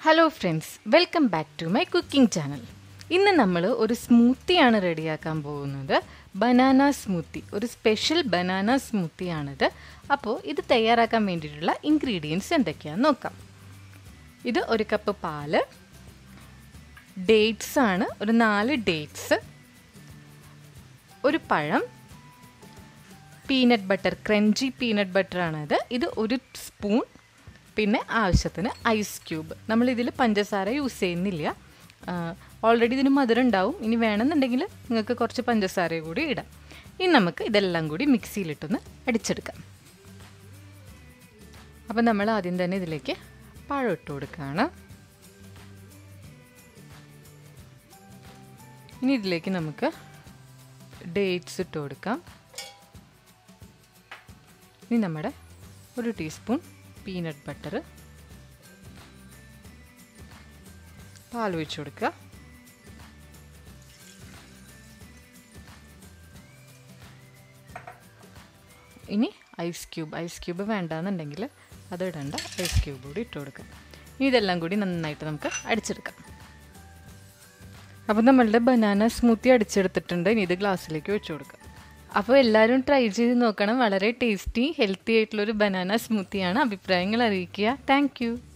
hello friends welcome back to my cooking channel ഇന്ന് നമ്മൾ ഒരു സ്മൂത്തിയാണ് റെഡിയാക്കാൻ പോകുന്നത് ബനാന സ്മൂത്തി ഒരു സ്പെഷ്യൽ ബനാന സ്മൂത്തിയാണിത് അപ്പോൾ ഇത് തയ്യാറാക്കാൻ വേണ്ടിയിട്ടുള്ള ഇൻഗ്രീഡിയൻസ് എന്തൊക്കെയാണെന്ന് നോക്കാം ഇത് ഒരു കപ്പ് പാല് ഡേറ്റ്സ് ആണ് ഒരു നാല് ഡേറ്റ്സ് ഒരു പഴം പീനട്ട് ബട്ടർ ക്രഞ്ചി പീനട്ട് ബട്ടറാണിത് ഇത് ഒരു സ്പൂൺ പിന്നെ ആവശ്യത്തിന് ഐസ് ക്യൂബ് നമ്മളിതിൽ പഞ്ചസാര യൂസ് ചെയ്യുന്നില്ല ഓൾറെഡി ഇതിന് മധുരം ഉണ്ടാവും ഇനി വേണമെന്നുണ്ടെങ്കിൽ നിങ്ങൾക്ക് കുറച്ച് പഞ്ചസാര കൂടി ഇടാം ഇനി നമുക്ക് ഇതെല്ലാം കൂടി മിക്സിയിലിട്ടൊന്ന് അടിച്ചെടുക്കാം അപ്പം നമ്മൾ ആദ്യം തന്നെ ഇതിലേക്ക് പഴം ഇട്ട് കൊടുക്കുകയാണ് ഇനി ഇതിലേക്ക് നമുക്ക് ഡേറ്റ്സ് ഇട്ട് കൊടുക്കാം ഇനി നമ്മുടെ ഒരു ടീസ്പൂൺ പീനട്ട് ബട്ടർ പാൽ ഒഴിച്ചു കൊടുക്കുക ഇനി ഐസ് ക്യൂബ് ഐസ് ക്യൂബ് വേണ്ടാന്നുണ്ടെങ്കിൽ അത് ഇടണ്ട ഐസ് ക്യൂബ് കൂടി ഇട്ട് കൊടുക്കുക ഇനി ഇതെല്ലാം കൂടി നന്നായിട്ട് നമുക്ക് അടിച്ചെടുക്കാം അപ്പോൾ നമ്മളുടെ ബനാന സ്മൂത്തി അടിച്ചെടുത്തിട്ടുണ്ട് ഇനി ഇത് ഗ്ലാസ്സിലേക്ക് വെച്ച് കൊടുക്കാം അപ്പോൾ എല്ലാവരും ട്രൈ ചെയ്ത് നോക്കണം വളരെ ടേസ്റ്റി ഹെൽത്തി ആയിട്ടുള്ളൊരു ബനാന സ്മൂത്തിയാണ് അഭിപ്രായങ്ങൾ അറിയിക്കുക താങ്ക്